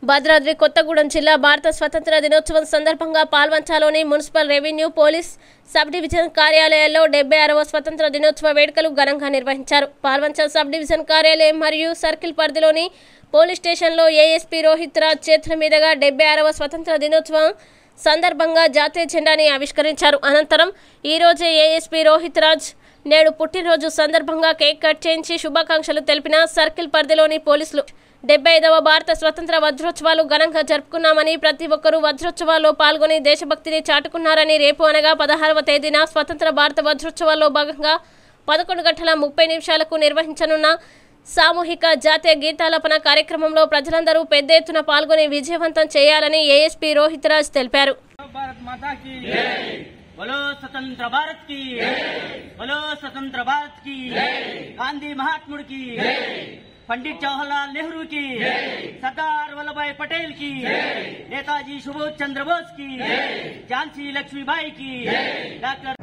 భద్రాద్రి కొత్తగూడెం జిల్లా భారత స్వతంత్ర దినోత్సవం సందర్భంగా పాల్వంచాలోని municipal revenue police sub division కార్యాలయాల్లో డెబ్బై ఆరవ స్వతంత్ర దినోత్సవ వేడుకలు ఘనంగా నిర్వహించారు పాల్వంచ సబ్ డివిజన్ కార్యాలయం మరియు సర్కిల్ పరిధిలోని పోలీస్ స్టేషన్లో ఏఎస్పీ రోహిత్ రాజ్ చేతుల మీదుగా డెబ్బై ఆరవ స్వతంత్ర దినోత్సవం సందర్భంగా జాతీయ జెండాని ఆవిష్కరించారు అనంతరం ఈ రోజే ఏఎస్పీ రోహిత్ రాజ్ నేడు పుట్టినరోజు సందర్భంగా కేక్ కట్ చేయించి శుభాకాంక్షలు తెలిపిన సర్కిల్ పరిధిలోని పోలీసులు డెబ్బై ఐదవ భారత స్వతంత్ర వజ్రోత్సవాలు ఘనంగా జరుపుకున్నామని ప్రతి ఒక్కరూ వజ్రోత్సవాల్లో పాల్గొని దేశభక్తిని చాటుకున్నారని రేపు అనగా పదహారవ తేదీన స్వతంత్ర భారత వజ్రోత్సవాల్లో భాగంగా పదకొండు గంటల ముప్పై నిమిషాలకు నిర్వహించనున్న సామూహిక జాతీయ గీతాలపన కార్యక్రమంలో ప్రజలందరూ పెద్ద ఎత్తున పాల్గొని విజయవంతం చేయాలని ఏఎస్పీ రోహిత్ రాజ్ తెలిపారు भारत माता की बोलो स्वतंत्र भारत की बोलो स्वतंत्र भारत की गांधी महात्मा की पंडित जवाहरलाल नेहरू की सरदार वल्लभ भाई पटेल की नेताजी सुभाष चंद्र बोस की झांसी लक्ष्मीबाई की डॉक्टर